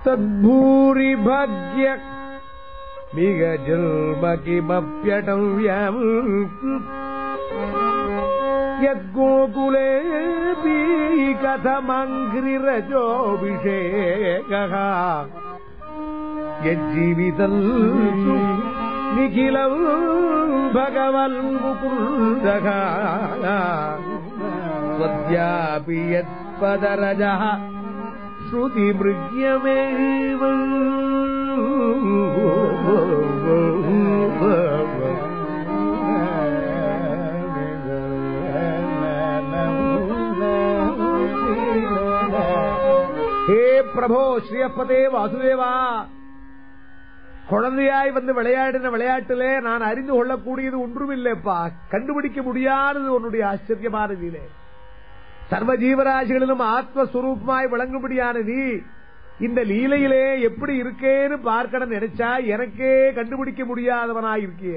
तद्भूरि भाग्य मिग जन्म किमप्यटव्यम् यद्गोकुलेऽपि कथमङ्घ्रिरजोऽभिषेकः यज्जीवितम् निखिलम् भगवन् मुकुन्दः त्वद्यापि यत्पदरजः श्रुतिमृग्यमेव ஹே பிரபோ ஸ்ரீயப்பதே வாசுதேவா குழந்தையாய் வந்து விளையாடின விளையாட்டிலே நான் அறிந்து கொள்ளக்கூடியது ஒன்றுமில்லைப்பா கண்டுபிடிக்க முடியாதது உன்னுடைய ஆச்சரியமான நீலே சர்வ ஜீவராசிகளிலும் ஆத்மஸ்வரூபமாய் விளங்கும்படியான நீ இந்த லீலையிலே எப்படி இருக்கேன்னு பார்க்கணும் நினைச்சா எனக்கே கண்டுபிடிக்க முடியாதவனாய் இருக்கியே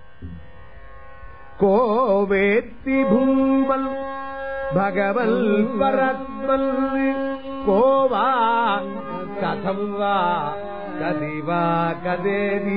கோவேத்தி பூமல் பகவல் பரத்மல் கோவா கதம் வா கதிவா கதேதி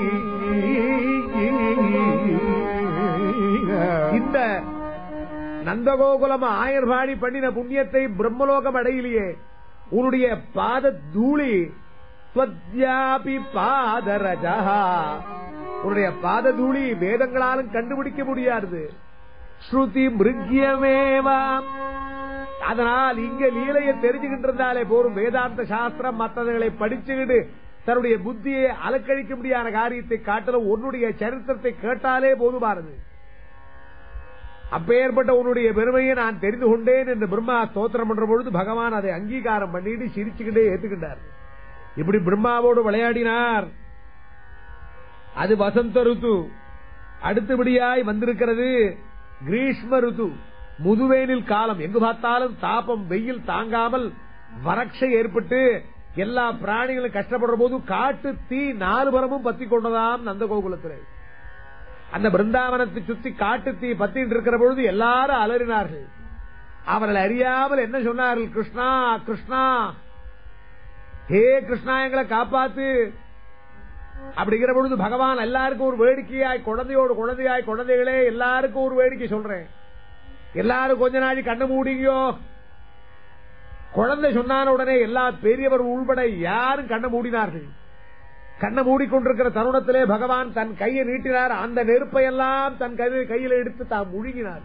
இந்த நந்தகோகுலம் ஆயர்பாடி பண்ணின புண்ணியத்தை பிரம்மலோகம் அடையிலேயே உன்னுடைய பாத தூளி ஸ்வத்யாபி பாதரஜா உன்னுடைய பாத தூளி வேதங்களாலும் கண்டுபிடிக்க முடியாது ஸ்ருதி மிருகியமேவா அதனால் இங்க லீலையை தெரிஞ்சுக்கிட்டு இருந்தாலே போரும் வேதாந்த சாஸ்திரம் மற்றவர்களை படிச்சுக்கிட்டு தன்னுடைய புத்தியை அலக்கழிக்க முடியாத காரியத்தை காட்டலும் உன்னுடைய சரித்திரத்தை கேட்டாலே போதுமானது அப்பேற்பட்ட உன்னுடைய பெருமையை நான் தெரிந்து கொண்டேன் என்று பிரம்மா ஸ்தோத்திரம் பண்ற பொழுது பகவான் அதை அங்கீகாரம் பண்ணிட்டு சிரிச்சுக்கிட்டே ஏத்துக்கிட்டார் இப்படி பிரம்மாவோடு விளையாடினார் அது வசந்த ருத்து அடுத்தபடியாய் வந்திருக்கிறது கிரீஷ்ம ருத்து முதுவேனில் காலம் எங்கு பார்த்தாலும் தாபம் வெயில் தாங்காமல் வறட்சை ஏற்பட்டு எல்லா பிராணிகளும் கஷ்டப்படுற போது காட்டு தீ நாலு புறமும் பத்தி கொண்டதாம் நந்த கோகுலத்திலே அந்த பிருந்தாவனத்தை சுத்தி காட்டு தீ பத்திட்டு இருக்கிற பொழுது எல்லாரும் அலறினார்கள் அவர்கள் அறியாமல் என்ன சொன்னார்கள் கிருஷ்ணா கிருஷ்ணா ஹே கிருஷ்ணா எங்களை காப்பாத்து அப்படிங்கிற பொழுது பகவான் எல்லாருக்கும் ஒரு வேடிக்கையாய் குழந்தையோடு குழந்தையாய் குழந்தைகளே எல்லாருக்கும் ஒரு வேடிக்கை சொல்றேன் எல்லாரும் கொஞ்ச நாளை கண்ணு மூடிங்கயோ குழந்தை சொன்னான உடனே எல்லா பெரியவர் உள்பட யாரும் கண்ணை மூடினார்கள் கண்ணை மூடிக்கொண்டிருக்கிற தருணத்திலே பகவான் தன் கையை நீட்டினார் அந்த நெருப்பை எல்லாம் தன் கையில் எடுத்து தாம் முழுங்கினார்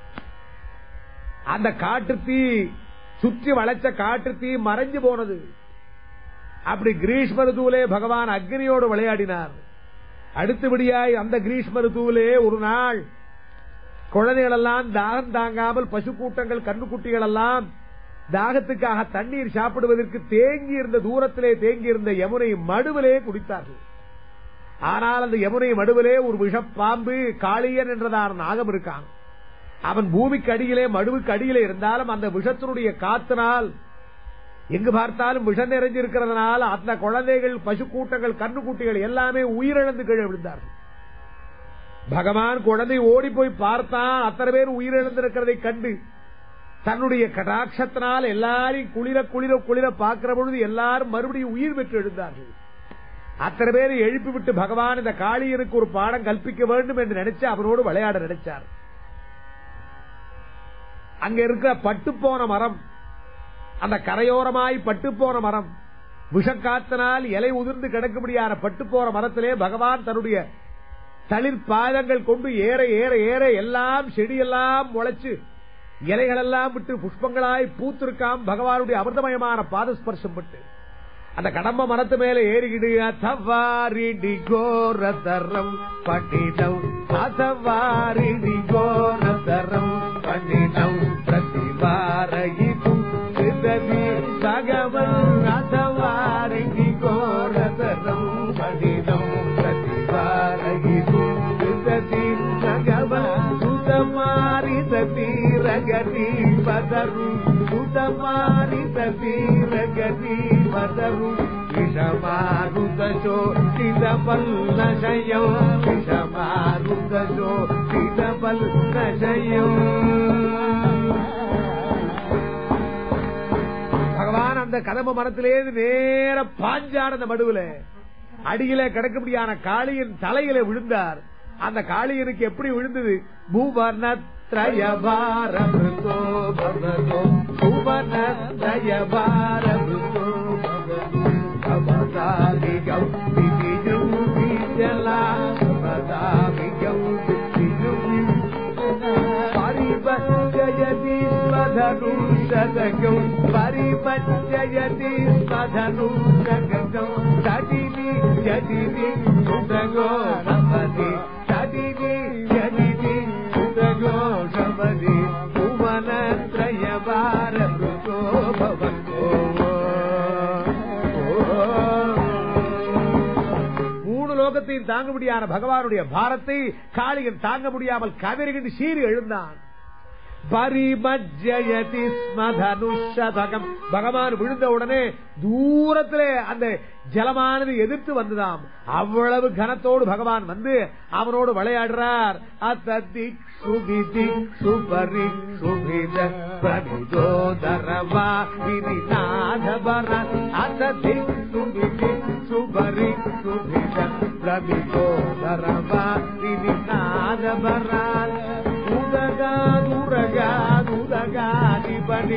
அந்த காட்டு தீ சுற்றி வளைச்ச காட்டு தீ மறைஞ்சு போனது அப்படி கிரீஷ்ம ருதுவிலே பகவான் அக்னியோடு விளையாடினார் அடுத்தபடியாய் அந்த கிரீஷ்ம ருதுவிலே ஒரு நாள் குழந்தைகள் எல்லாம் தாகம் தாங்காமல் பசு கூட்டங்கள் கண்ணுக்குட்டிகள் எல்லாம் தாகத்துக்காக தண்ணீர் சாப்பிடுவதற்கு தேங்கி இருந்த தூரத்திலே தேங்கி இருந்த யமுனை மடுவிலே குடித்தார்கள் ஆனால் அந்த யமுனை மடுவிலே ஒரு விஷப்பாம்பு காளியன் என்றதான நாகம் இருக்கான் அவன் பூமிக்கு அடியிலே மடுவுக்கு அடியிலே இருந்தாலும் அந்த விஷத்தினுடைய காத்தினால் எங்கு பார்த்தாலும் விஷம் நிறைஞ்சிருக்கிறதுனால அந்த குழந்தைகள் பசு கூட்டங்கள் கண்ணுக்குட்டிகள் எல்லாமே உயிரிழந்து கீழே விழுந்தார்கள் பகவான் குழந்தை ஓடி போய் பார்த்தான் அத்தனை பேர் உயிரிழந்திருக்கிறதை கண்டு தன்னுடைய கடாட்சத்தினால் எல்லாரையும் குளிர குளிர குளிர பார்க்கிற பொழுது எல்லாரும் மறுபடியும் உயிர் பெற்று எழுந்தார்கள் அத்தனை பேரை எழுப்பிவிட்டு பகவான் இந்த காளியனுக்கு ஒரு பாடம் கற்பிக்க வேண்டும் என்று நினைச்சு அவனோடு விளையாட நினைச்சார் அங்க இருக்கிற பட்டு போன மரம் அந்த கரையோரமாய் பட்டு போன மரம் விஷக்காத்தினால் இலை உதிர்ந்து கிடக்கும்படியான பட்டு போற மரத்திலே பகவான் தன்னுடைய தளிர் பாதங்கள் கொண்டு ஏற ஏற ஏற எல்லாம் செடியெல்லாம் முளைச்சு இலைகள் எல்லாம் விட்டு புஷ்பங்களாய் பூத்திருக்காம் பகவானுடைய அமிர்தமயமான பாதஸ்பர்சம் பட்டு அந்த கடம்ப மரத்து மேல ஏறிக்கிடு தவாரிடி கோரதரம் பண்டிதம் அதவாரிடி கோரதரம் பண்டிதம் பிரதிவாரயிதும் சிதவி பகவன் அதவாரிடி கோரதரம் பண்டிதம் பிரதிவாரயிதும் சிதவி பகவன் சுதமாரித தீரகதி பதரு சுதமாரித தீரகதி பதரு விஷமாருதோ சிதபல்லயம் விஷமாருதோ சிதபல்லயம் பகவான் அந்த அந்த கதம்ப மரத்திலேருந்து நேர பாஞ்சார் அந்த மடுவுல அடியில கிடக்கபடியான காளியின் தலையில விழுந்தார் அந்த காளியனுக்கு எப்படி விழுந்தது புவனத்ரயபாரமிருதோ பவதோ புவனத்ரயபாரமிருதோ பவதோ கவதாதிகம் விதியும் விஜலா கவதாதிகம் விதியும் परिपच्ययति स्वधनुषगम् परिपच्ययति स्वधनुषगम् तदिनि यदिनि सुदगो शमति तदिनि यदिनि सुदगो शमति भुवनत्रयवारमृतो भवतो மூணு லோகத்தையும் தாங்க முடியாத பகவானுடைய பாரத்தை காளியன் தாங்க முடியாமல் கதறிகிட்டு சீறி எழுந்தான் பரிமஜயதி ஸ்மதனுஷதகம் பகவான் விழுந்த உடனே தூரத்திலே அந்த ஜலமானது எதிர்த்து வந்ததாம் அவ்வளவு கனத்தோடு பகவான் வந்து அவனோடு விளையாடுறார் அத்ததி சுகிதி சுபரி சுபித பிரமிதோதரவா விரிநாதபர அத்ததி சுகிதி சுபரி சுபித பிரமிதோதரவா விரிநாதபரா உரகாதுரகாதுரகாதிபதி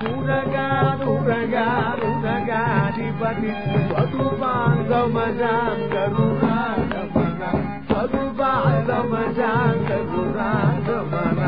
உரகாதுரகாதுரகாதிபதி பதுபாந்தமஜாம் கருணாகமனா பதுபாந்தமஜாம் கருணாகமனா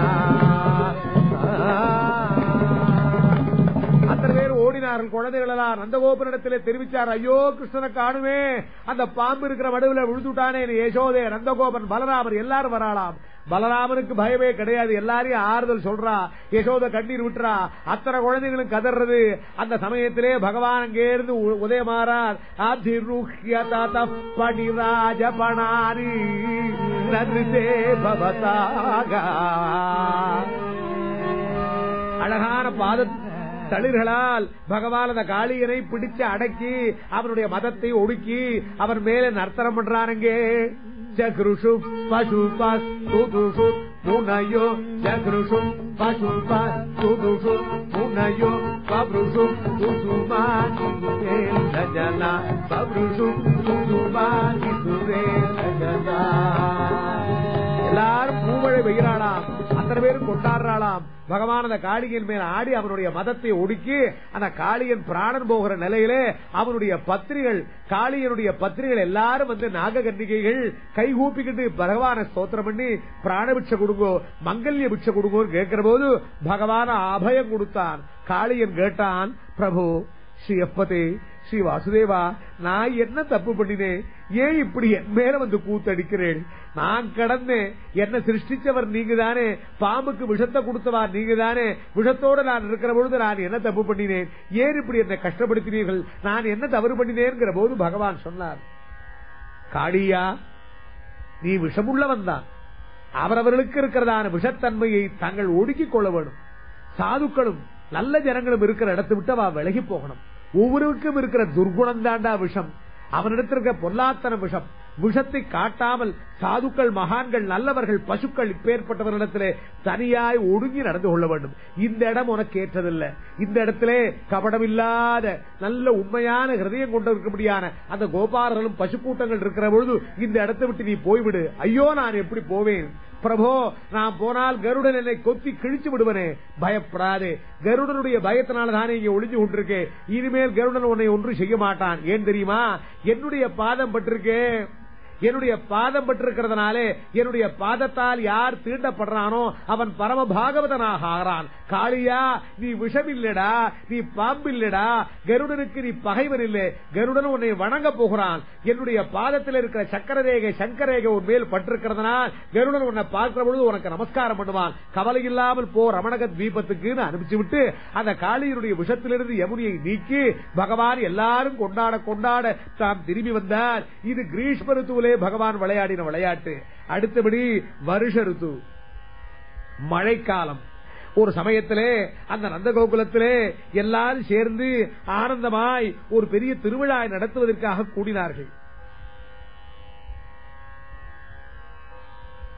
அத்தனை பேர் ஓடினார்கள் குழந்தைகள் எல்லாம் நந்தகோபுரத்திலே தெரிவிச்சார் ஐயோ கிருஷ்ணனை காணுமே அந்த பாம்பு இருக்கிற வடுவில் விழுந்துட்டானே யசோதே நந்தகோபன் பலராமர் எல்லாரும் வராளாம் பலராமனுக்கு பயமே கிடையாது எல்லாரையும் ஆறுதல் சொல்றா யசோத கண்ணீர் விட்டுறா அத்தனை குழந்தைகளும் கதறது அந்த சமயத்திலே பகவான் அங்கே இருந்து உதயமாறார் அதிருஹ்யதபணிராஜ பணாரி நன்றிதே பவதாக அழகான பாத தளிர்களால் பகவான் அந்த காளியனை பிடிச்சு அடக்கி அவனுடைய மதத்தை ஒடுக்கி அவன் மேல நர்த்தனம் பண்றானுங்க ஜக்ருஷு பசுபா சுதுஷு முனையோ ஜக்ருஷு பசுபா சுதுஷு முனையோ பப்ருஷு சுசுமா ஜனா பப்ருஷு சுசுமா ஜனா எல்லாரும் பூமழை பெய்கிறாளாம் அத்தனை பேரும் கொண்டாடுறாளாம் பகவான் அந்த காளியின் மேல் ஆடி அவனுடைய மதத்தை ஒடுக்கி அந்த காளியன் பிராணன் போகிற நிலையிலே அவனுடைய பத்திரிகள் காளியனுடைய பத்திரிகள் எல்லாரும் வந்து நாககன்னிகைகள் கைகூப்பிக்கிட்டு பகவான ஸ்தோத்திரம் பண்ணி பிராண பிட்சை கொடுங்கோ மங்கல்ய பிட்சை கொடுங்கோன்னு கேட்கிற போது பகவான அபயம் கொடுத்தான் காளியன் கேட்டான் பிரபு ஸ்ரீ எப்பதே ஸ்ரீ வாசுதேவா நான் என்ன தப்பு பண்ணினேன் ஏன் இப்படி என் மேல வந்து கூத்தடிக்கிறேன் நான் கடந்தேன் என்ன சிருஷ்டிச்சவர் நீங்க தானே பாம்புக்கு விஷத்தை கொடுத்தவா நீங்க தானே விஷத்தோட நான் இருக்கிற பொழுது நான் என்ன தப்பு பண்ணினேன் ஏன் இப்படி என்னை கஷ்டப்படுத்தினீர்கள் நான் என்ன தவறு பண்ணினேங்கிற போது பகவான் சொன்னார் காளியா நீ விஷமுள்ளவன் தான் அவரவர்களுக்கு இருக்கிறதான விஷத்தன்மையை தாங்கள் ஒடுக்கிக் கொள்ள வேண்டும் சாதுக்களும் நல்ல ஜனங்களும் இருக்கிற இடத்தை விட்டு அவ விலகி போகணும் ஒவ்வொருவருக்கும் இருக்கிற துர்குணம் தாண்டா விஷம் அவனிடத்தில் இருக்கிற பொல்லாத்தன விஷம் விஷத்தை காட்டாமல் சாதுக்கள் மகான்கள் நல்லவர்கள் பசுக்கள் இப்பேற்பட்டவர்களிடத்திலே தனியாய் ஒடுங்கி நடந்து கொள்ள வேண்டும் இந்த இடம் உனக்கு ஏற்றதில்லை இந்த இடத்திலே கபடம் இல்லாத நல்ல உண்மையான ஹிருதயம் கொண்டிருக்கபடியான அந்த கோபாலர்களும் பசுக்கூட்டங்கள் இருக்கிற பொழுது இந்த இடத்தை விட்டு நீ போய்விடு ஐயோ நான் எப்படி போவேன் பிரபோ நான் போனால் கருடன் என்னை கொத்தி கிழிச்சு விடுவனே பயப்படாதே கருடனுடைய பயத்தினால தானே இங்க ஒளிஞ்சு கொண்டிருக்கேன் இனிமேல் கருடன் உன்னை ஒன்றும் செய்ய மாட்டான் ஏன் தெரியுமா என்னுடைய பாதம் பட்டிருக்கே என்னுடைய பாதம் பட்டிருக்கிறதுனாலே என்னுடைய பாதத்தால் யார் தீண்டப்படுறானோ அவன் பரம பாகவதனாக ஆகிறான் காளியா நீ விஷம் இல்லடா நீ பாம்பு இல்லடா கருடனுக்கு நீ பகைவர் இல்லை கருடன் உன்னை வணங்க போகிறான் என்னுடைய பாதத்தில் இருக்கிற சக்கரரேகை சங்கரேகை உன் மேல் பட்டிருக்கிறதுனால் கருடன் உன்னை பார்க்கிற பொழுது உனக்கு நமஸ்காரம் பண்ணுவான் கவலை இல்லாமல் போ ரமணக தீபத்துக்கு அனுப்பிச்சு விட்டு அந்த காளியினுடைய விஷத்திலிருந்து யமுனியை நீக்கி பகவான் எல்லாரும் கொண்டாட கொண்டாட தாம் திரும்பி வந்தார் இது கிரீஷ்ம ருத்துவிலே பகவான் விளையாடின விளையாட்டு அடுத்தபடி வருஷ ருத்து மழைக்காலம் ஒரு சமயத்திலே அந்த நந்தகோகுலத்திலே எல்லாரும் சேர்ந்து ஆனந்தமாய் ஒரு பெரிய திருவிழா நடத்துவதற்காக கூடினார்கள்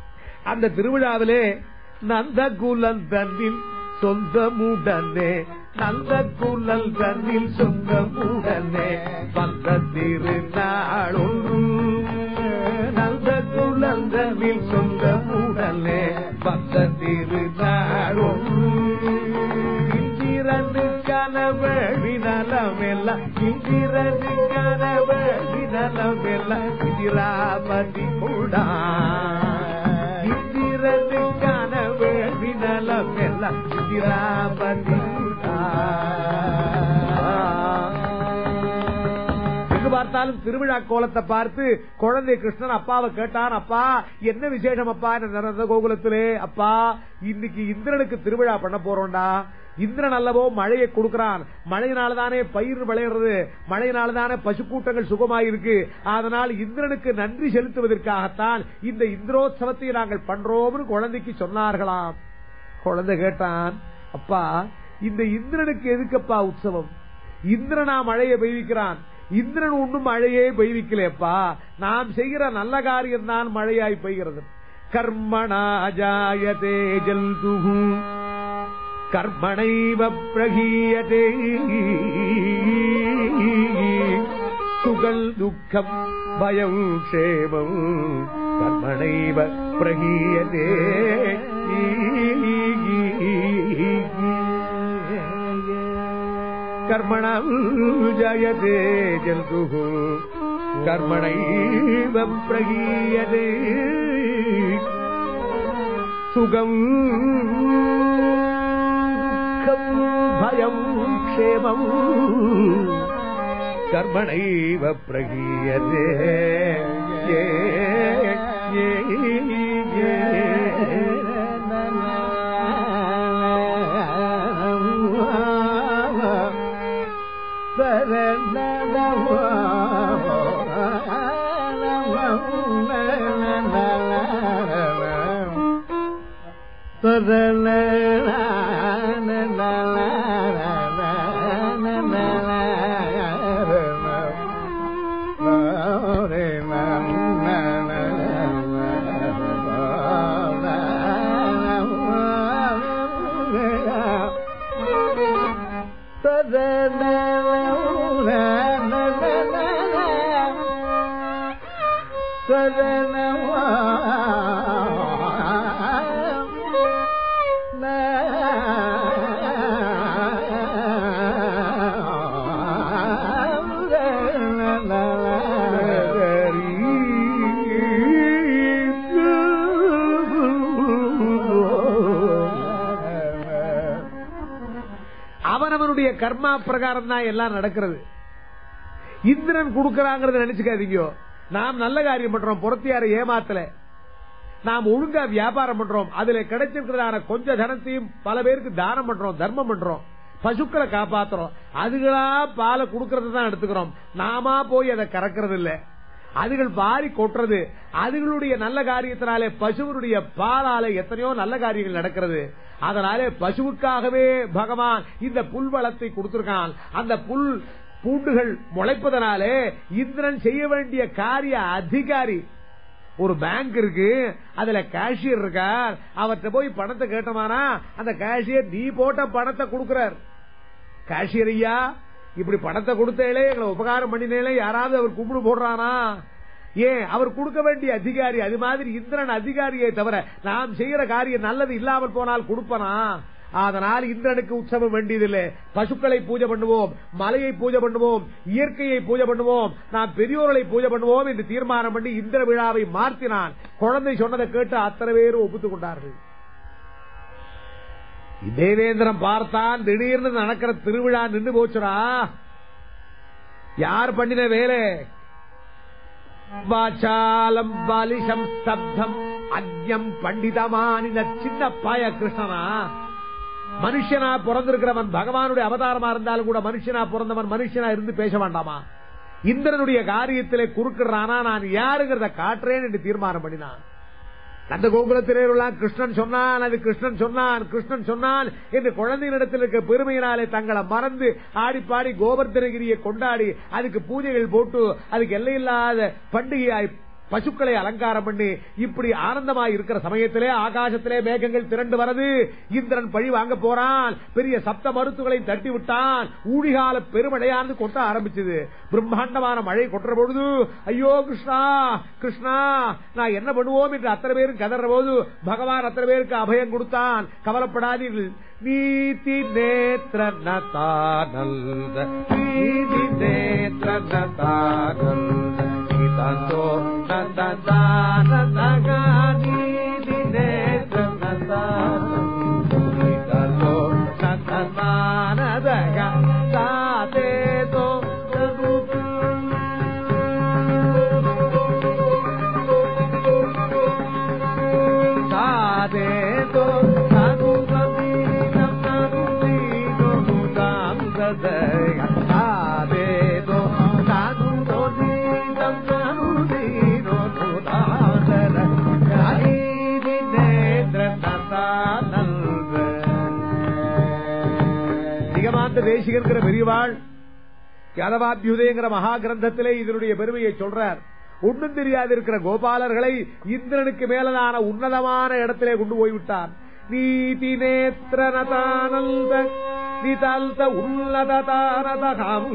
அந்த திருவிழாவிலே நந்தகுலம் தன்னில் சொந்தமுடனே நல்ல குழல் தன்னில் சொந்தமுடனே வந்த திருநாள் ஒன்று நல்ல குழல் தன்னில் சொந்தமுடனே வந்த திருநாள் ஒன்று இந்திரனு கனவழி நலமெல்லாம் இந்திரனு கனவழி நலமெல்லாம் இந்திராபதி கூடா இந்திரனு கனவழி நலமெல்லாம் இந்திராபதி கூடா எங்கு பார்த்தாலும் திருவிழா கோலத்தை பார்த்து குழந்தை கிருஷ்ணன் அப்பாவை கேட்டான் அப்பா என்ன விசேஷம் அப்பா இந்த நடந்த கோகுலத்திலே அப்பா இன்னைக்கு இந்திரனுக்கு திருவிழா பண்ண போறோம்டா இந்திரன் அல்லவோ மழையை கொடுக்கிறான் மழையினாலதானே பயிர் விளையிறது மழையினாலதானே பசுக்கூட்டங்கள் சுகமாயிருக்கு அதனால் இந்திரனுக்கு நன்றி செலுத்துவதற்காகத்தான் இந்த இந்திரோத்சவத்தை நாங்கள் பண்றோம்னு குழந்தைக்கு சொன்னார்களாம் குழந்தை கேட்டான் அப்பா இந்த இந்திரனுக்கு எதுக்கப்பா உற்சவம் இந்திரனா மழையை பெய்விக்கிறான் இந்திரன் ஒன்றும் மழையே பெய்விக்கலேப்பா நாம் செய்கிற நல்ல காரியம் தான் மழையாய் பெய்கிறது கர்மணா ஜாயதே ஜல்துஹு கர்மணைவ பிரகீயதே சுகல் துக்கம் பயம் க்ஷேமம் கர்மணைவ பிரகீயதே கர்மண ஜயதே ஜந்து கர்மணைவ பிரகீயதே சுகம் துக்கம் பயம் க்ஷேமம் கர்மணைவ பிரகீயதே ஏ ஏ ஏ அவனவனுடைய கர்மா பிரகாரம் தான் எல்லாம் நடக்கிறது இந்திரன் கொடுக்கறாங்கிறத நினைச்சுக்காதீங்க நாம் நல்ல காரியம் பண்றோம் புறத்தியார ஏமாத்தல நாம் ஒழுங்கா வியாபாரம் பண்றோம் அதுல கிடைச்சிருக்கிறதான கொஞ்ச தனத்தையும் பல பேருக்கு தானம் பண்றோம் தர்மம் பண்றோம் பசுக்களை காப்பாத்துறோம் அதுகளா பாலை கொடுக்கறத தான் எடுத்துக்கிறோம் நாமா போய் அதை கறக்கிறது இல்ல அதுகள் பாரி கொட்டுறது அதுகளுடைய நல்ல காரியத்தினாலே பசுவனுடைய பாலால எத்தனையோ நல்ல காரியங்கள் நடக்கிறது அதனாலே பசுவுக்காகவே பகவான் இந்த புல் வளத்தை கொடுத்திருக்கான் அந்த புல் பூண்டுகள் முளைப்பதனாலே இந்திரன் செய்ய வேண்டிய காரிய அதிகாரி ஒரு பேங்க் இருக்கு அதுல கேஷியர் இருக்கார் அவர்கிட்ட போய் பணத்தை கேட்டோமானா அந்த கேஷியர் நீ போட்ட பணத்தை கொடுக்கிறார் கேஷியர் ஐயா இப்படி பணத்தை கொடுத்தேலே எங்களை உபகாரம் பண்ணினேலே யாராவது அவர் கும்பிடு போடுறானா ஏன் அவர் கொடுக்க வேண்டிய அதிகாரி அது மாதிரி இந்திரன் அதிகாரியை தவிர நாம் செய்யற காரியம் நல்லது இல்லாமல் போனால் கொடுப்பனா அதனால் இந்திரனுக்கு உற்சவம் வேண்டியதில்லை பசுக்களை பூஜை பண்ணுவோம் மலையை பூஜை பண்ணுவோம் இயற்கையை பூஜை பண்ணுவோம் நாம் பெரியோர்களை பூஜை பண்ணுவோம் என்று தீர்மானம் பண்ணி இந்திர விழாவை மாற்றினான் குழந்தை சொன்னதை கேட்டு அத்தனை பேரும் ஒப்புத்துக் கொண்டார்கள் தேவேந்திரன் பார்த்தான் திடீர்னு நடக்கிற திருவிழா நின்று போச்சுடா யார் பண்ணின வேலை வாச்சாலம் பாலிஷம் ஸ்தப்தம் அந்யம் பண்டிதமானின சின்ன பாய கிருஷ்ணனா மனுஷனா பிறந்திருக்கிறவன் பகவானுடைய அவதாரமா இருந்தாலும் கூட மனுஷனா பிறந்தவன் மனுஷனா இருந்து பேச வேண்டாமா இந்திரனுடைய காரியத்திலே குறுக்கிறானா நான் யாருங்கிறத காட்டுறேன் என்று தீர்மானம் பண்ணினான் அந்த கோகுலத்திலேயெல்லாம் கிருஷ்ணன் சொன்னான் அது கிருஷ்ணன் சொன்னான் கிருஷ்ணன் சொன்னான் என்று குழந்தைகளிடத்தில் இருக்க பெருமையினாலே தங்களை மறந்து ஆடி பாடி கோவர்தனகிரியை கொண்டாடி அதுக்கு பூஜைகள் போட்டு அதுக்கு எல்லையில்லாத பண்டிகையாய் பசுக்களை அலங்காரம் பண்ணி இப்படி ஆனந்தமாய் இருக்கிற சமயத்திலே ஆகாசத்திலே மேகங்கள் திரண்டு வரது இந்திரன் பழி வாங்க போறான் பெரிய சப்த மருத்துவங்களை தட்டி விட்டான் ஊழிகால பெருமழையானது கொட்ட ஆரம்பிச்சது பிரம்மாண்டமான மழை கொட்டுற பொழுது ஐயோ கிருஷ்ணா கிருஷ்ணா நான் என்ன பண்ணுவோம் என்று அத்தனை பேரும் கதற போது பகவான் அத்தனை பேருக்கு அபயம் கொடுத்தான் கவலைப்படாதீர்கள் நீதி நேத்திர நதானந்த நீதி நேத்திர நதானந்த கீதந்தோ நந்ததானந்தக நீதி நேத்திர நதானந்த கீதந்தோ நந்ததானந்தக சாதேதோ சாதேதோ சது சதீனம் சது தீனோ முதாந்ததக சாதேதோ சது சதீனம் சது தீனோ முதாந்ததக கலீதி நேத்ர நதானல்வ நிகமாந்த தேசிகங்கிற பெரியவாள் யாதவாபியுதயங்கிற மகா கிரந்தத்திலே இதனுடைய பெருமையை சொல்றார் ஒன்றும் தெரியாது இருக்கிற கோபாலர்களை இந்திரனுக்கு மேலதான உன்னதமான இடத்திலே கொண்டு போய்விட்டான் நீதி நேத்திர நதானந்த நிதல்த உன்னததானதகம்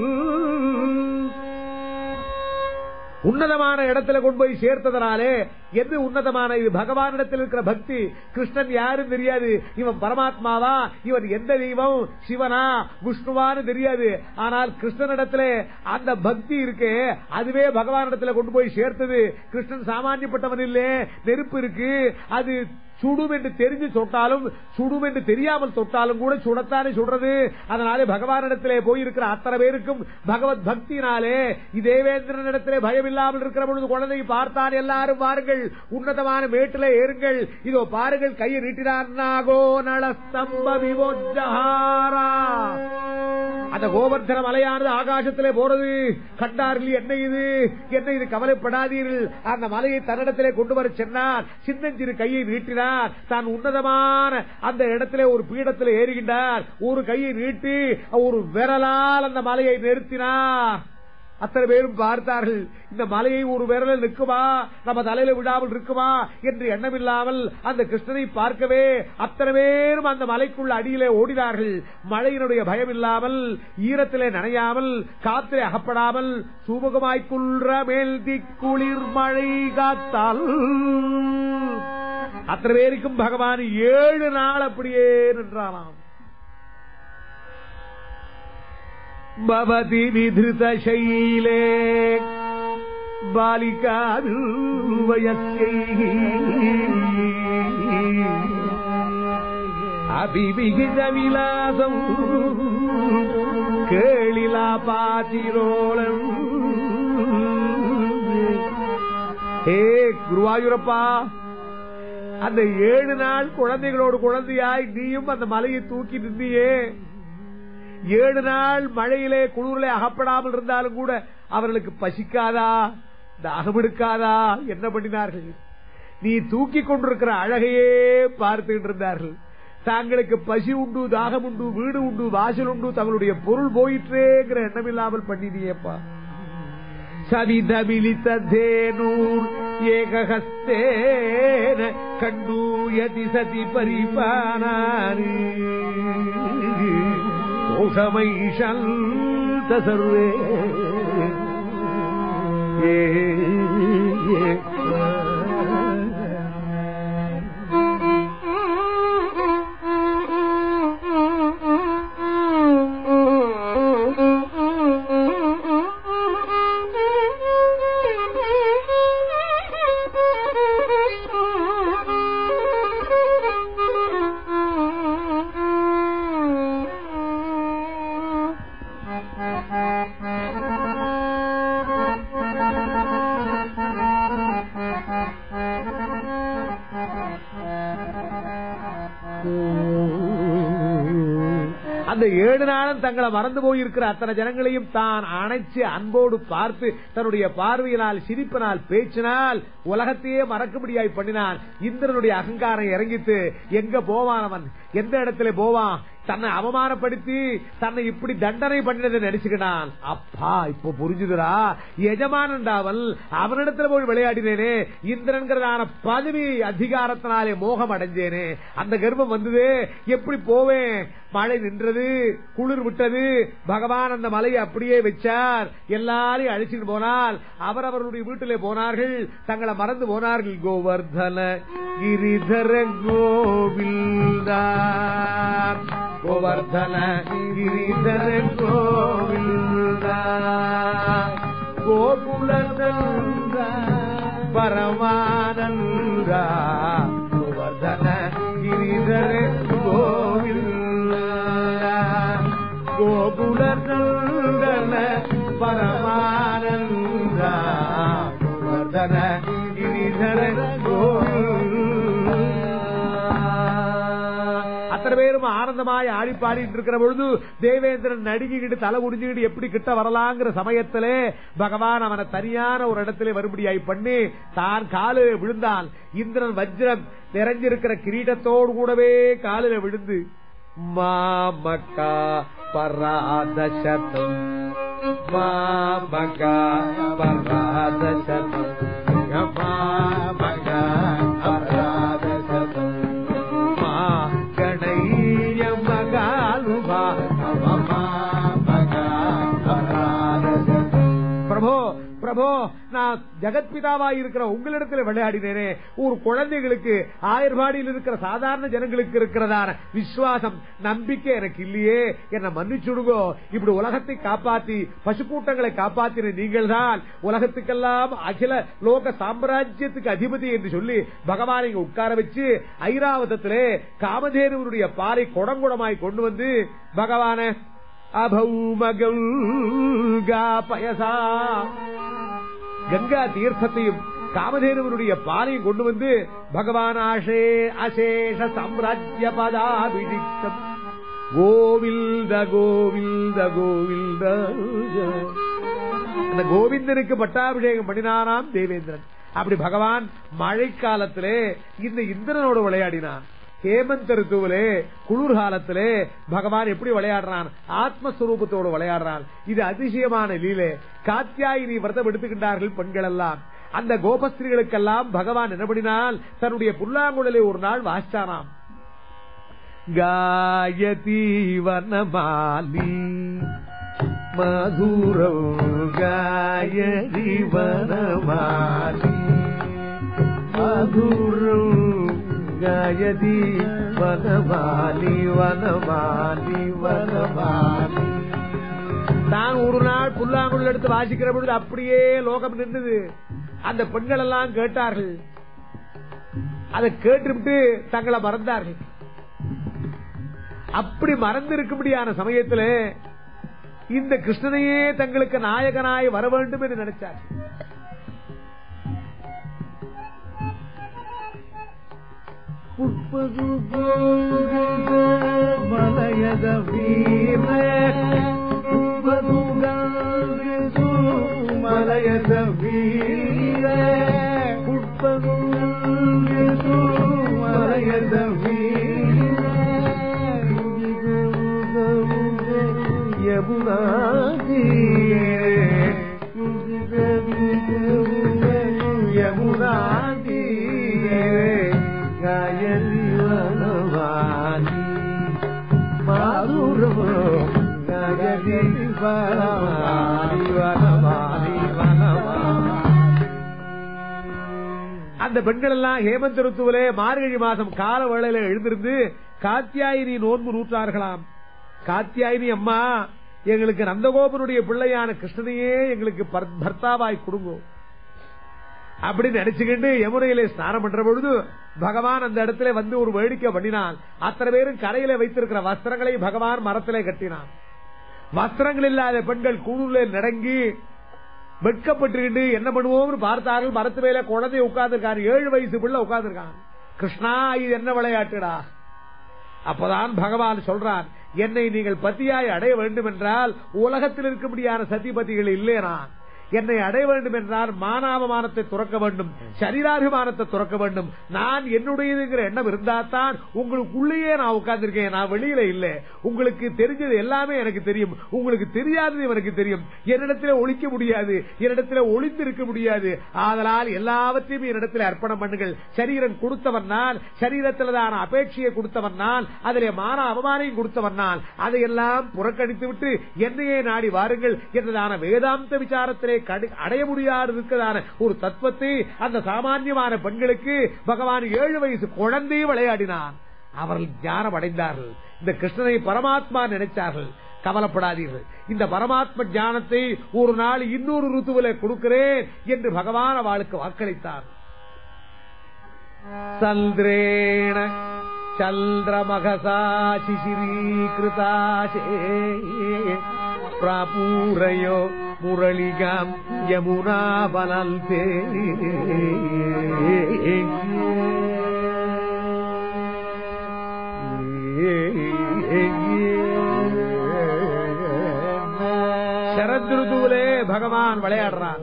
உன்னதமான இடத்துல கொண்டு போய் சேர்த்ததனாலே எது உன்னதமான இது பகவானிடத்தில் இருக்கிற பக்தி கிருஷ்ணன் யாரும் தெரியாது இவன் பரமாத்மாவா இவன் எந்த தெய்வம் சிவனா விஷ்ணுவான்னு தெரியாது ஆனால் கிருஷ்ணனிடத்திலே அந்த பக்தி இருக்கே அதுவே பகவானிடத்துல கொண்டு போய் சேர்த்தது கிருஷ்ணன் சாமானியப்பட்டவன் இல்லே நெருப்பு இருக்கு அது சுடும் என்று தெரிஞ்சு தொட்டாலும் சுடும் என்று தெரியாமல் தொட்டாலும் கூட சுடத்தானே சுடுறது அதனாலே பகவானிடத்திலே போயிருக்கிற அத்தனை பேருக்கும் பகவத் பக்தியினாலே தேவேந்திரனிடத்திலே பயம் இல்லாமல் இருக்கிற பொழுது குழந்தை பார்த்தான் எல்லாரும் பாருங்கள் உன்னதமான மேட்டிலே ஏறுங்கள் இதோ பாருங்கள் கையை நீட்டினார் நாகோ நளஸ்தம்ப விவோஜஹாரா அந்த கோவர்தன மலையானது ஆகாசத்திலே போறது கண்டார்கள் என்ன இது என்ன இது கவலைப்படாதீர்கள் அந்த மலையை தன்னிடத்திலே கொண்டு வர சென்றார் சின்னஞ்சிறு கையை நீட்டினார் தான் உன்னதமான அந்த இடத்திலே ஒரு பீடத்தில் ஏறுகின்றார் ஒரு கையை நீட்டி ஒரு விரலால் அந்த மலையை நிறுத்தினார் அத்தனை பேரும் பார்த்தார்கள் இந்த மலையை ஒரு விரலில் நிற்குமா நம்ம தலையில விடாமல் இருக்குமா என்று எண்ணமில்லாமல் அந்த கிருஷ்ணனை பார்க்கவே அத்தனை பேரும் அந்த மலைக்குள்ள அடியிலே ஓடினார்கள் மழையினுடைய பயம் இல்லாமல் ஈரத்திலே நனையாமல் காத்திலே அகப்படாமல் சுமுகமாய்க்குள்ள மேல் குளிர் மழை காத்தால் அத்தனை பேருக்கும் பகவான் ஏழு நாள் அப்படியே நின்றானாம் பவதி விதிருத சைலே பாலிகா அபிவிகித விலாசம் கேளிலா பாத்திரோளம் ஹே குருவாயூரப்பா அந்த ஏழு நாள் குழந்தைகளோடு குழந்தையாய் நீயும் அந்த மலையை தூக்கி நின்றியே ஏழு நாள் மழையிலே குளிரிலே அகப்படாமல் இருந்தாலும் கூட அவர்களுக்கு பசிக்காதா தாகம் எடுக்காதா என்ன பண்ணினார்கள் நீ தூக்கி கொண்டிருக்கிற அழகையே பார்த்துட்டு இருந்தார்கள் தாங்களுக்கு பசி உண்டு தாகம் உண்டு வீடு உண்டு வாசல் உண்டு தங்களுடைய பொருள் போயிற்றேங்கிற எண்ணம் இல்லாமல் பண்ணினியப்பா சவிதமிலித்தேனூர் ஏகஹஸ்தேன கண்டூயதி சதி பரிபானாரி கோஷமைஷந்த சர்வே ஏ அந்த ஏழு நாளும் தங்களை மறந்து போயிருக்கிற அத்தனை ஜனங்களையும் தான் அணைச்சு அன்போடு பார்த்து தன்னுடைய பார்வையினால் சிரிப்பினால் பேச்சினால் உலகத்தையே மறக்கும்படியாய் பண்ணினான் இந்திரனுடைய அகங்காரம் இறங்கித்து எங்க போவான் அவன் எந்த இடத்துல போவான் தன்னை அவமானப்படுத்தி தன்னை இப்படி தண்டனை பண்ணினதை நினைச்சுக்கிட்டான் அப்பா இப்ப புரிஞ்சுதுடா எஜமானண்டாவல் அவனிடத்துல போய் விளையாடினேனே இந்திரன்கிறதான பதவி அதிகாரத்தினாலே மோகம் அடைஞ்சேனே அந்த கர்ப்பம் வந்தது எப்படி போவேன் மழை நின்றது குளிர் விட்டது பகவான் அந்த மலையை அப்படியே வச்சார் எல்லாரையும் அழிச்சுட்டு போனால் அவர் அவருடைய வீட்டிலே போனார்கள் தங்களை மறந்து போனார்கள் கோவர்தன கிரிதர கோவிந்தா கோவர்தன கிரிதர கோவிந்தா கோகுலநந்த பரமானந்தா கோவர்தன கிரிதர கோவிந்தா கோகுலநந்தன பரமானந்தா கோவர்தன கிரிதர அத்தனை பேரும் ஆனந்தமாய் ஆடி பாடிட்டு இருக்கிற பொழுது தேவேந்திரன் நடுங்கிக்கிட்டு தலை முடிஞ்சுக்கிட்டு எப்படி கிட்ட வரலாங்கிற சமயத்திலே பகவான் அவனை தனியான ஒரு இடத்திலே வரும்படியாய் பண்ணி தான் காலு விழுந்தான் இந்திரன் வஜ்ரம் நிறைஞ்சிருக்கிற கிரீடத்தோடு கூடவே காலில விழுந்து மாமக்கா பராதசதம் மாமகா பராதசதம் மாமகா பராதசதம் மா கணைய மகாலுபா மகா பராதசதம் பிரபோ பிரபோ நான் ஜெகத்பிதாவா இருக்கிற உங்களிடத்துல விளையாடினேனே ஒரு குழந்தைகளுக்கு ஆயர்பாடியில் இருக்கிற சாதாரண ஜனங்களுக்கு இருக்கிறதான விசுவாசம் நம்பிக்கை எனக்கு இல்லையே என்ன மன்னிச்சுடுங்கோ இப்படி உலகத்தை காப்பாத்தி பசுக்கூட்டங்களை காப்பாத்தின நீங்கள் தான் உலகத்துக்கெல்லாம் அகில லோக சாம்ராஜ்யத்துக்கு அதிபதி என்று சொல்லி பகவானை இங்க உட்கார வச்சு ஐராவதத்திலே காமதேனுவனுடைய பாறை குடங்குடமாய் கொண்டு வந்து பகவான அபௌமகா பயசா கங்கா தீர்த்தத்தையும் காமதேனுவனுடைய பானையும் கொண்டு வந்து பகவான் ஆஷே அசேஷ சாம்ராஜ்ய பதாபிஷிக்தம் கோவில்த கோவில்த கோவில்த அந்த கோவிந்தனுக்கு பட்டாபிஷேகம் பண்ணினாராம் தேவேந்திரன் அப்படி பகவான் மழைக்காலத்திலே இந்த இந்திரனோடு விளையாடினான் ஹேமந்த ரித்துவிலே குளிர்காலத்திலே பகவான் எப்படி விளையாடுறான் ஆத்மஸ்வரூபத்தோடு விளையாடுறான் இது அதிசயமான லீலே காத்தியாயினி விரதம் எடுத்துக்கின்றார்கள் பெண்கள் எல்லாம் அந்த கோபஸ்திரிகளுக்கெல்லாம் பகவான் என்ன பண்ணினால் தன்னுடைய புல்லாங்குழலை ஒரு நாள் வாசிச்சானாம் காயதி வனமாலி மதுரம் காயதி வனமாலி மதுரம் காயதி வனமாலி வனமாலி வனமாலி தான் ஒரு நாள் புல்லாங்குழல் எடுத்து வாசிக்கிற பொழுது அப்படியே லோகம் நின்றது அந்த பெண்கள் எல்லாம் கேட்டார்கள் அதை கேட்டுவிட்டு தங்களை மறந்தார்கள் அப்படி மறந்திருக்கும்படியான சமயத்தில் இந்த கிருஷ்ணனையே தங்களுக்கு நாயகனாய் வர வேண்டும் என்று நினைச்சார் புட்பது மலையத வீர புட்பது மலையத வீர புட்பது மலையத வீர அந்த பெண்கள் எல்லாம் ஹேமந்த ருத்துவிலே மார்கழி மாசம் கால வேளையில எழுந்திருந்து காத்தியாயினி நோன்பு நூற்றார்களாம் காத்தியாயினி அம்மா எங்களுக்கு நந்தகோபனுடைய பிள்ளையான கிருஷ்ணனையே எங்களுக்கு பர்த்தாவாய் கொடுங்க அப்படின்னு நினைச்சுக்கிட்டு யமுனையிலே ஸ்நானம் பண்ற பொழுது பகவான் அந்த இடத்துல வந்து ஒரு வேடிக்கை பண்ணினான் அத்தனை பேரும் கரையில வைத்திருக்கிற வஸ்திரங்களை பகவான் மரத்திலே கட்டினான் வஸ்திரங்கள் இல்லாத பெண்கள் குழுல நடங்கி வெட்கப்பட்டுக்கிட்டு என்ன பண்ணுவோம்னு பார்த்தார்கள் மரத்து மேல குழந்தை உட்கார்ந்துருக்காரு ஏழு வயசு பிள்ளை உட்கார்ந்துருக்கான் கிருஷ்ணா இது என்ன விளையாட்டுடா அப்பதான் பகவான் சொல்றான் என்னை நீங்கள் பத்தியாய் அடைய வேண்டும் என்றால் உலகத்தில் இருக்கும்படியான சத்தியபதிகள் இல்லைனா என்னை அடைய வேண்டும் என்றால் மானாபமானத்தை துறக்க வேண்டும் சரீராபிமானத்தை துறக்க வேண்டும் நான் என்னுடையதுங்கிற எண்ணம் இருந்தால்தான் உங்களுக்குள்ளேயே நான் உட்கார்ந்திருக்கேன் நான் வெளியில இல்ல உங்களுக்கு தெரிஞ்சது எல்லாமே எனக்கு தெரியும் உங்களுக்கு தெரியாதது எனக்கு தெரியும் என்னிடத்துல ஒழிக்க முடியாது என்னிடத்துல ஒளிந்து இருக்க முடியாது ஆதலால் எல்லாவற்றையும் என்னிடத்தில் அர்ப்பணம் பண்ணுங்கள் சரீரம் கொடுத்தவன் நான் சரீரத்தில்தான அபேட்சையை கொடுத்தவன் நான் அதிலே மான அவமானையும் கொடுத்தவன் நான் அதையெல்லாம் புறக்கணித்து விட்டு என்னையே நாடி வாருங்கள் என்றதான வேதாந்த விசாரத்திலே கடு- அடைய முடியாது இருக்கிறதான ஒரு தத்துவத்தை அந்த சாமானியமான பெண்களுக்கு பகவான் ஏழு வயசு குழந்தை விளையாடினான் அவர்கள் ஞானம் அடைந்தார்கள் இந்த கிருஷ்ணனை பரமாத்மா நினைச்சார்கள் கவலைப்படாதீர்கள் இந்த பரமாத்ம ஞானத்தை ஒரு நாள் இன்னொரு ருத்துவில கொடுக்கிறேன் என்று பகவான் அவளுக்கு வாக்களித்தார் சந்திரேண சந்திரமகசா சிசிரீகிருதாசே பிராபூரயோ முரளிகாம் யமுனா பலந்தே சரத்ருதுவிலே பகவான் விளையாடுறான்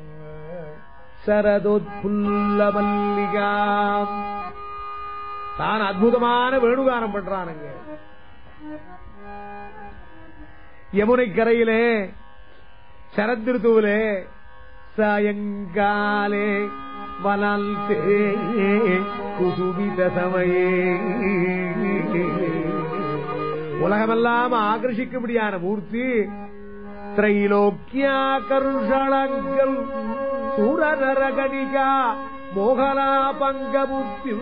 சரதோத்புல்ல மல்லிகாம் தான் அற்புதமான வேணுகானம் பண்றானுங்க யமுனை கரையிலே சரத்ருதுவிலே சாயங்காலே வனல்தே குசுமித சமயே உலகமெல்லாம் ஆகர்ஷிக்கும்படியான மூர்த்தி திரைலோக்கியா கருஷளங்கள் சூரநரகணிகா மோகனா பங்கமுத்தி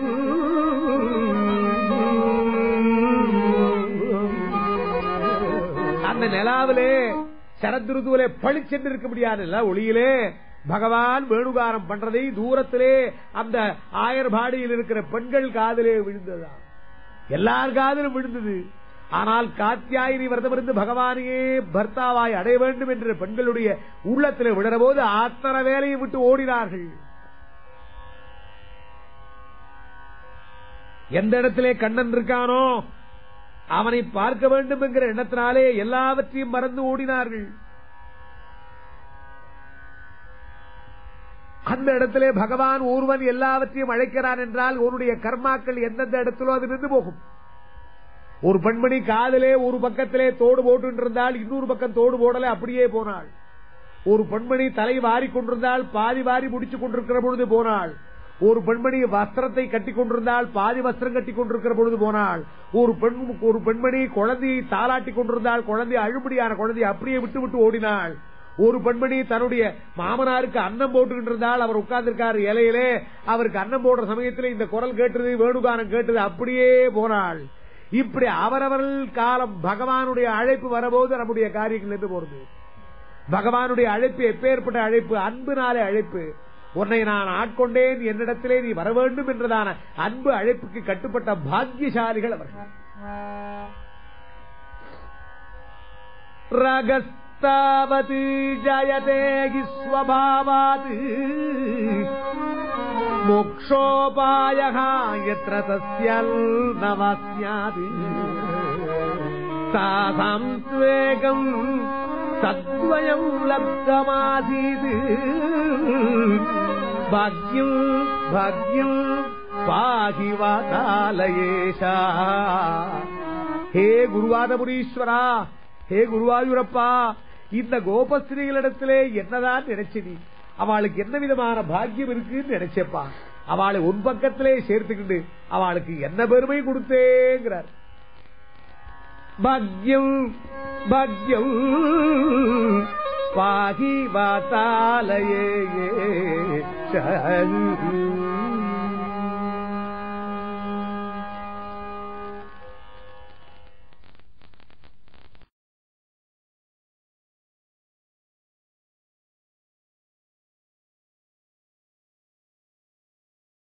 அந்த நிலாவிலே சரத்ருதுவிலே பளிச்சென்று இருக்க முடியாதுல்ல ஒளியிலே பகவான் வேணுகாரம் பண்றதை தூரத்திலே அந்த ஆயர்பாடியில் இருக்கிற பெண்கள் காதிலே விழுந்ததா எல்லார் காதிலும் விழுந்தது ஆனால் காத்தியாயினி விரதமிருந்து பகவானையே பர்த்தாவாய் அடைய வேண்டும் என்ற பெண்களுடைய உள்ளத்தில் விடுற போது அத்தனை வேலையை விட்டு ஓடினார்கள் எந்த இடத்திலே கண்ணன் இருக்கானோ அவனை பார்க்க வேண்டும் என்கிற எண்ணத்தினாலே எல்லாவற்றையும் மறந்து ஓடினார்கள் அந்த இடத்திலே பகவான் ஒருவன் எல்லாவற்றையும் அழைக்கிறான் என்றால் உன்னுடைய கர்மாக்கள் எந்தெந்த இடத்திலோ அது நின்று போகும் ஒரு பெண்மணி காதலே ஒரு பக்கத்திலே தோடு போட்டு இருந்தால் இன்னொரு பக்கம் தோடு போடல அப்படியே போனாள் ஒரு பெண்மணி தலை வாரி கொண்டிருந்தால் பாதி வாரி முடிச்சுக் கொண்டிருக்கிற பொழுது போனாள் ஒரு பெண்மணி வஸ்திரத்தை கட்டி கொண்டிருந்தால் பாதி வஸ்திரம் கட்டி கொண்டிருக்கிற பொழுது போனாள் ஒரு பெண் ஒரு பெண்மணி குழந்தையை தாளாட்டி கொண்டிருந்தால் குழந்தை அழுபடியான குழந்தையை அப்படியே விட்டு விட்டு ஓடினாள் ஒரு பெண்மணி தன்னுடைய மாமனாருக்கு அன்னம் போட்டுக்கிட்டு இருந்தால் அவர் உட்கார்ந்திருக்காரு இலையிலே அவருக்கு அன்னம் போடுற சமயத்தில் இந்த குரல் கேட்டது வேணுகானம் கேட்டது அப்படியே போனாள் இப்படி அவரவர்கள் காலம் பகவானுடைய அழைப்பு வரபோது நம்முடைய காரியங்கள் என்று போறது பகவானுடைய அழைப்பு எப்பேற்பட்ட அழைப்பு அன்புனாலே அழைப்பு உன்னை நான் ஆட்கொண்டேன் என்னிடத்திலே நீ வர வேண்டும் என்றதான அன்பு அழைப்புக்கு கட்டுப்பட்ட பாக்கியசாலிகள் அவர்கள் ரகஸ்தாவது ஜயதேகி ஸ்வபாவாத் மோக்ஷோபாயः यत्र तस्यल्नवस्यात् तासाम् स्वेगम् सद्वयम् लब्धमासीत् भाग्यम् भाग्यम् पाहि वातालयेशा ஹே குருவாதபுரீஸ்வரா ஹே குருவாயூரப்பா இந்த கோபஸ்திரீகளிடத்திலே என்னதான் நினைச்சு நீ அவளுக்கு என்ன விதமான பாக்கியம் இருக்குன்னு நினைச்சப்பா அவளை உன் பக்கத்திலே சேர்த்துக்கிட்டு அவளுக்கு என்ன பெருமை கொடுத்தேங்கிறார் பாக்யம் பாக்யம் பாகி வாத்தாலயே